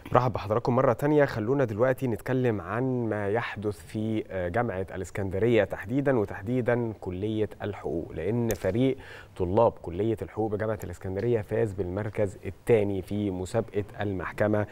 مرحب بحضراتكم مرة تانية خلونا دلوقتي نتكلم عن ما يحدث في جامعة الإسكندرية تحديدا وتحديدا كلية الحقوق لأن فريق طلاب كلية الحقوق بجامعة الإسكندرية فاز بالمركز الثاني في مسابقة المحكمة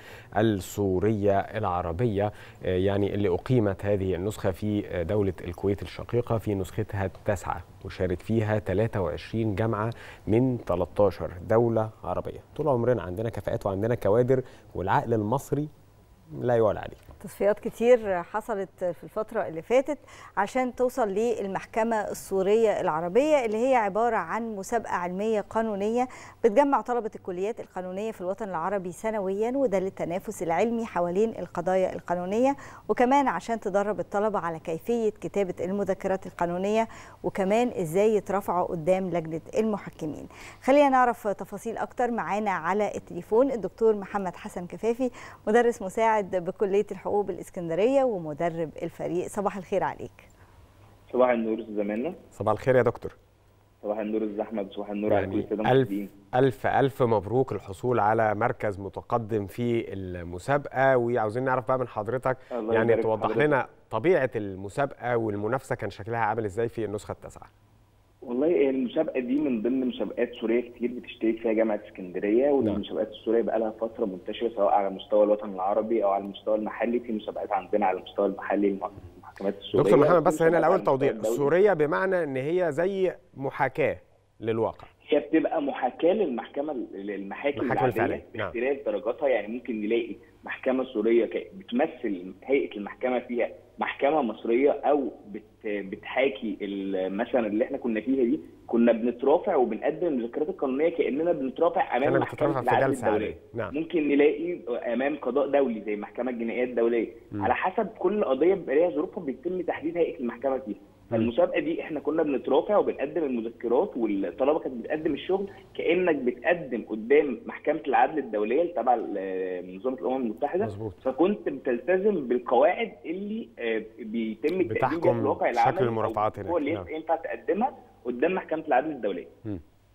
السورية العربية يعني اللي أقيمت هذه النسخة في دولة الكويت الشقيقة في نسختها التاسعة وشارك فيها 23 جامعة من 13 دولة عربية طول عمرنا عندنا كفاءات وعندنا كوادر والعقل المصري لا يعلى عليه تصفيات كتير حصلت في الفترة اللي فاتت عشان توصل للمحكمة السورية العربية اللي هي عبارة عن مسابقة علمية قانونية بتجمع طلبة الكليات القانونية في الوطن العربي سنويا وده للتنافس العلمي حوالين القضايا القانونية وكمان عشان تدرب الطلبة على كيفية كتابة المذكرات القانونية وكمان ازاي يترفعوا قدام لجنة المحكمين خلينا نعرف تفاصيل أكتر معانا على التليفون الدكتور محمد حسن كفافي مدرس مساعد بكلية الحقوق حقوق بالإسكندرية ومدرب الفريق صباح الخير عليك صباح النور زماننا صباح الخير يا دكتور صباح النور استاذ احمد صباح النور يعني على كل الساده ألف, ألف ألف مبروك الحصول على مركز متقدم في المسابقة وعاوزين نعرف بقى من حضرتك يعني توضح حضرتك. لنا طبيعة المسابقة والمنافسة كان شكلها عامل ازاي في النسخة التاسعة والله المسابقه دي من ضمن مسابقات سوريه كتير بتشترك فيها جامعه اسكندريه والمسابقات السوريه بقى لها فتره منتشره سواء على مستوى الوطن العربي او على المستوى المحلي في مسابقات عندنا على المستوى المحلي المحكمات السوريه دكتور محمد بس هنا الاول توضيح السوريه بمعنى ان هي زي محاكاه للواقع هي بتبقى محاكاه للمحكمه للمحاكم العاديه باختلاف درجاتها يعني ممكن نلاقي محكمه سوريه بتمثل هيئه المحكمه فيها محكمه مصريه او بت بتحاكي مثلا اللي احنا كنا فيها دي كنا بنترافع وبنقدم المذكرات القانونيه كاننا بنترافع امام محكمه العدل الدوليه نعم. ممكن نلاقي امام قضاء دولي زي المحكمه الجنائيه الدوليه م. على حسب كل قضيه بيبقى ليها ظروفها بيتم تحديد هيئه المحكمه فيها فالمسابقه دي احنا كنا بنترافع وبنقدم المذكرات والطلبه كانت بتقدم الشغل كانك بتقدم قدام محكمه العدل الدوليه تبع منظمه الامم المتحده مزبوط. فكنت بتلتزم بالقواعد اللي بيتم التأديب في الواقع العملي شكل المرافعات هناك هو اللي نعم. ينفع تقدمها قدام محكمه العدل الدوليه. م.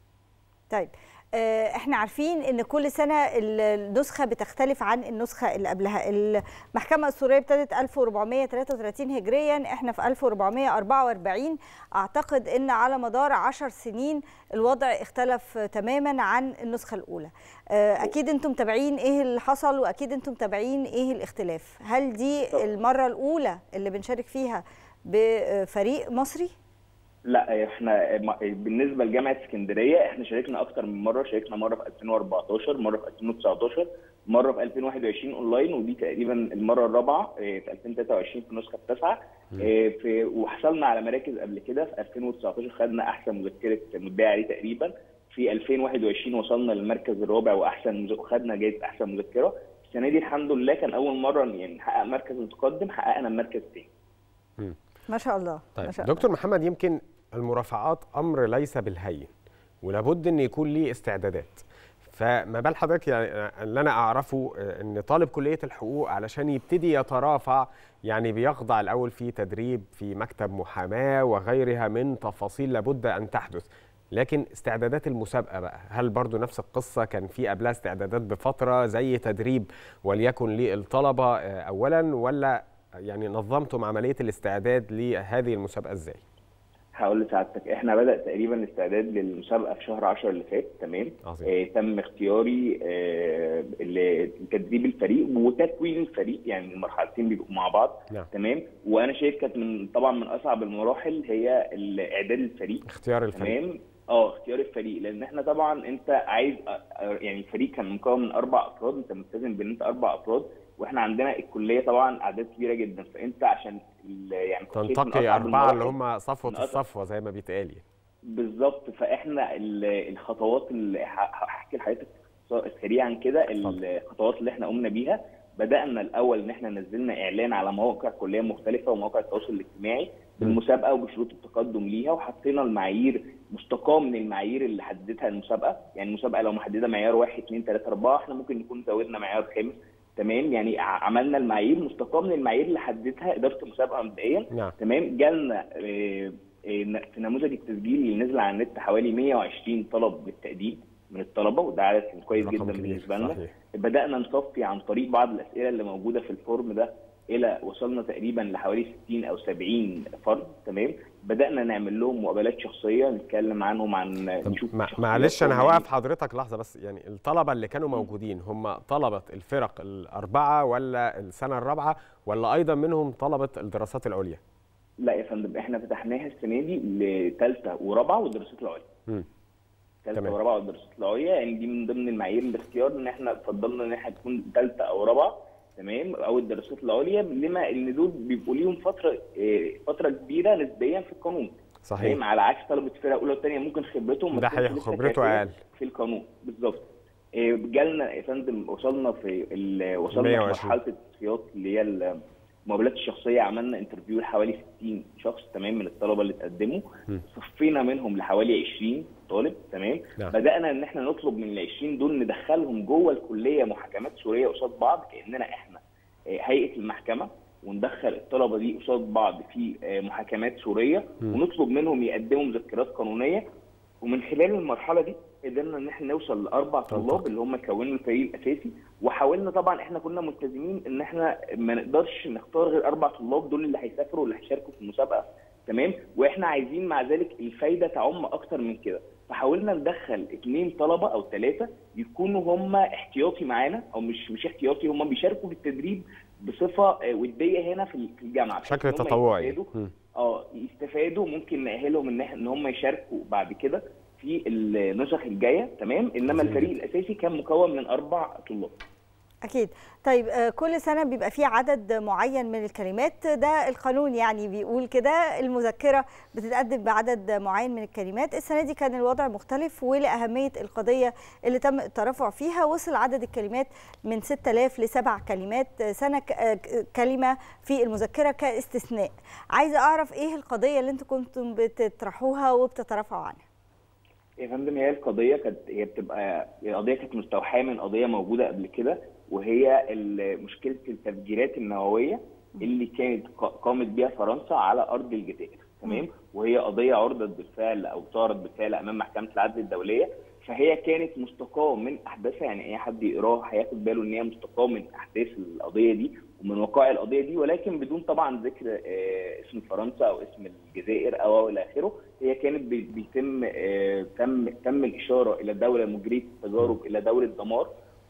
طيب احنا عارفين ان كل سنه النسخه بتختلف عن النسخه اللي قبلها المحكمه السوريه ابتدت 1433 هجريا احنا في 1444 اعتقد ان على مدار 10 سنين الوضع اختلف تماما عن النسخه الاولى اكيد انتم متابعين ايه اللي حصل واكيد انتم متابعين ايه الاختلاف هل دي المره الاولى اللي بنشارك فيها بفريق مصري لا احنا بالنسبه لجامعه اسكندريه احنا شاركنا اكتر من مره شاركنا مره في 2014 مره في 2019 مره في 2021 اونلاين ودي تقريبا المره الرابعه في 2023 في النسخه التاسعه في وحصلنا على مراكز قبل كده في 2019 خدنا احسن مذكره مدعي عليه تقريبا في 2021 وصلنا للمركز الرابع واحسن خدنا جائزه احسن مذكره السنه دي الحمد لله كان اول مره يعني نحقق مركز متقدم حققنا المركز الثاني ما شاء الله طيب ما شاء دكتور الله. محمد يمكن المرافعات امر ليس بالهين ولابد ان يكون ليه استعدادات فما بال حضرتك يعني اللي انا اعرفه ان طالب كليه الحقوق علشان يبتدي يترافع يعني بيخضع الاول في تدريب في مكتب محاماه وغيرها من تفاصيل لابد ان تحدث لكن استعدادات المسابقه بقى هل برضو نفس القصه كان في قبلها استعدادات بفتره زي تدريب وليكن للطلبه اولا ولا يعني نظمتم عمليه الاستعداد لهذه المسابقه ازاي؟ هقول لسعادتك احنا بدا تقريبا الاستعداد للمسابقه في شهر 10 اللي فات تمام آه تم اختياري آه لتدريب الفريق وتكوين الفريق يعني المرحلتين بيبقوا مع بعض نعم. تمام وانا شايف كانت من طبعا من اصعب المراحل هي اعداد الفريق اختيار الفريق تمام اه اختيار الفريق لان احنا طبعا انت عايز يعني الفريق كان مكون من اربع افراد انت ملتزم بان انت اربع افراد واحنا عندنا الكليه طبعا اعداد كبيره جدا فانت عشان يعني تنتقي اربعه اللي هم صفوه الصفوه زي ما بيتقال بالظبط فاحنا الخطوات اللي هحكي لحضرتك سريعا كده الخطوات اللي احنا قمنا بيها بدانا الاول ان احنا نزلنا اعلان على مواقع كليه مختلفه ومواقع التواصل الاجتماعي بالمسابقه وبشروط التقدم ليها وحطينا المعايير مستقاه من المعايير اللي حددتها المسابقه يعني المسابقه لو محدده معيار 1 2 3 4 احنا ممكن نكون زودنا معيار خامس تمام يعني عملنا المعايير مستقاه من المعايير اللي حددها اداره المسابقه مبدئيا نعم. تمام جالنا في نموذج التسجيل اللي نزل على النت حوالي 120 طلب للتقديم من الطلبه وده عدد كان كويس رقم جدا كبير، بالنسبه لنا صحيح. بدانا نصفي عن طريق بعض الاسئله اللي موجوده في الفورم ده الى وصلنا تقريبا لحوالي 60 او 70 فرد تمام بدانا نعمل لهم مقابلات شخصيه نتكلم عنهم عن طب نشوف مع- شخصياتهم معلش انا يعني. هوقف حضرتك لحظه بس يعني الطلبه اللي كانوا موجودين هم طلبه الفرق الاربعه ولا السنه الرابعه ولا ايضا منهم طلبه الدراسات العليا لا يا فندم احنا فتحناها السنه دي لثالثه ورابعه والدراسات العليا مم. ثالثه تمام. ورابعه والدراسات العليا يعني دي من ضمن المعايير الاختيار ان احنا فضلنا ان احنا تكون ثالثه او رابعه تمام او الدراسات العليا لما ان دول بيبقوا ليهم فتره اه، فتره كبيره نسبيا في القانون صحيح تمام على عكس طلبه الفرقه الاولى والثانيه ممكن خبرتهم ما ده تكونش حقيقي، لسه خبرته كافية أقل. في القانون بالظبط اه، جالنا يا فندم وصلنا في ال- وصلنا في 120. مرحله التصفيات اللي هي المقابلات الشخصيه عملنا انترفيو لحوالي 60 شخص تمام من الطلبه اللي اتقدموا م. صفينا منهم لحوالي 20 طالب تمام نعم. بدانا ان احنا نطلب من ال 20 دول ندخلهم جوه الكليه محاكمات سوريه قصاد بعض كاننا احنا آه، هيئه المحكمه وندخل الطلبه دي قصاد بعض في آه، محاكمات سوريه م. ونطلب منهم يقدموا مذكرات قانونيه ومن خلال المرحله دي قدرنا ان احنا نوصل لاربع طلاب منطقي. اللي هم كونوا الفريق الاساسي وحاولنا طبعا احنا كنا ملتزمين ان احنا ما نقدرش نختار غير اربع طلاب دول اللي هيسافروا واللي هيشاركوا في المسابقه تمام واحنا عايزين مع ذلك الفايده تعم اكتر من كده فحاولنا ندخل اثنين طلبه او ثلاثه يكونوا هم احتياطي معانا او مش مش احتياطي هم بيشاركوا في التدريب بصفه آه، وديه هنا في في الجامعه بحيث بشكل إن هم تطوعي يستفادوا مم. اه يستفادوا ممكن نأهلهم ان إحنا- ان هم يشاركوا بعد كده في النسخ الجايه تمام انما عظيم الفريق جدا. الاساسي كان مكون من اربع طلاب أكيد طيب آه، كل سنة بيبقى فيه عدد معين من الكلمات ده القانون يعني بيقول كده المذكرة بتتقدم بعدد معين من الكلمات السنة دي كان الوضع مختلف ولأهمية القضية اللي تم الترافع فيها وصل عدد الكلمات من 6000 ل 7 كلمات آه، سنة ك- آه، ك- كلمة في المذكرة كاستثناء عايزة أعرف إيه القضية اللي أنتم كنتم بتطرحوها وبتترافعوا عنها يا فندم هي القضيه كانت هي بتبقى القضيه كانت مستوحاه من قضيه موجوده قبل كده وهي ال- مشكله التفجيرات النوويه اللي كانت ق- قامت بها فرنسا على ارض الجزائر تمام وهي قضيه عرضت بالفعل او تعرض بالفعل امام محكمه العدل الدوليه فهي كانت مستقاه من احداثها يعني اي حد يقراها هياخد باله ان هي مستقاه من احداث القضيه دي ومن وقائع القضيه دي ولكن بدون طبعا ذكر آه، اسم فرنسا او اسم الجزائر او او الى اخره هي كانت بي- بيتم آه، تم تم الاشاره الى دوله مجريه التجارب الى دوله دمار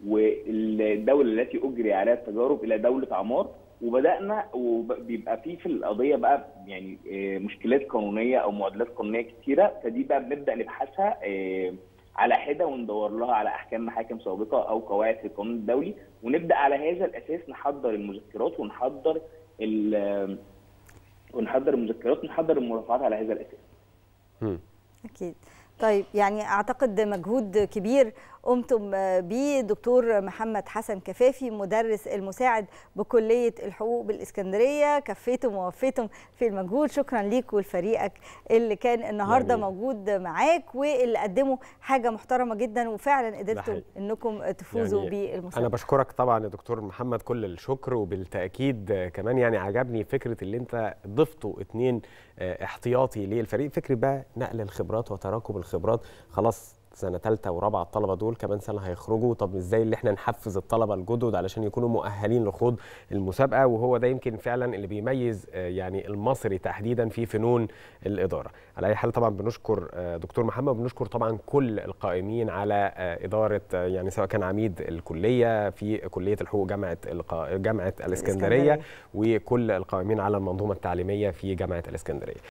والدوله التي اجري عليها التجارب الى دوله عمار وبدانا وبيبقى في في القضيه بقى يعني آه، مشكلات قانونيه او معادلات قانونيه كتيره فدي بقى بنبدا نبحثها آه، على حده وندور لها على احكام محاكم سابقه او قواعد في القانون الدولي ونبدا على هذا الاساس نحضر المذكرات ونحضر ال- ونحضر المذكرات ونحضر المرافعات على هذا الاساس. مم. أكيد طيب يعني أعتقد مجهود كبير قمتم بيه دكتور محمد حسن كفافي مدرس المساعد بكلية الحقوق بالإسكندرية كفيتم ووفيتم في المجهود شكرا ليك ولفريقك اللي كان النهاردة يعني- موجود معاك واللي قدموا حاجة محترمة جدا وفعلا قدرتوا حقيقي. انكم تفوزوا يعني بالمسابقة انا بشكرك طبعا يا دكتور محمد كل الشكر وبالتاكيد آه، كمان يعني عجبني فكره اللي انت ضفتوا اتنين آه، احتياطي للفريق فكره بقى نقل الخبرات وتراكم الخبرات خلاص سنه ثالثه ورابعه الطلبه دول كمان سنه هيخرجوا طب ازاي اللي احنا نحفز الطلبه الجدد علشان يكونوا مؤهلين لخوض المسابقه وهو ده يمكن فعلا اللي بيميز آه، يعني المصري تحديدا في فنون الاداره على اي حال طبعا بنشكر آه، دكتور محمد بنشكر طبعا كل القائمين على آه، اداره آه، يعني سواء كان عميد الكليه في كليه الحقوق جامعه الق- جامعه الاسكندريه الإسكندرية. وكل القائمين على المنظومه التعليميه في جامعه الاسكندريه